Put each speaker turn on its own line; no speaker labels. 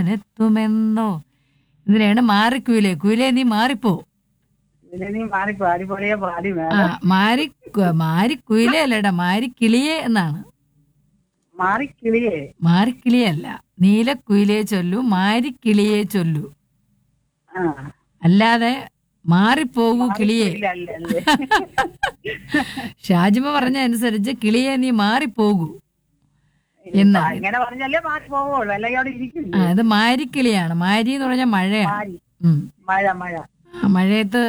എത്തുമെന്നോ ഇതിനാണ് മാറിക്കുയിലേ കുയിലേ നീ മാറിപ്പോ
ഇതിനെ നീ മാറി പാടിപ്പൊളിയെ പാടി
ആ
വേണം
മാരി മാരിക്കുയിലേ അല്ലേടാ മാരിക്കിളിയേ എന്നാണ്
മാറിക്കിളിയേ
മാരിക്കിളിയല്ല നീലക്കുയിലേ ചൊല്ലു മാരിക്കിളിയേ ചൊല്ലു
ആ
അല്ലാതെ മാറിപ്പോകൂ കിളിയേ
ഇല്ല, അല്ല, അല്ലേ.
ഷാജിമ പറഞ്ഞ അനുസരിച്ച് കിളിയെ നീ മാറിപ്പോകൂ എന്നാണ്
അങ്ങനെ പറഞ്ഞല്ലേ മാറി പോവുള്ളൂ അല്ലെങ്കിൽ അവിടെ ഇരിക്കില്ല
ആ ഇത് മാരിക്കിളിയാണ് മാരി എന്ന് പറഞ്ഞാൽ മഴയാണ്
മാറി
ഉം.
മഴ മഴ
ആ, മഴയത്ത്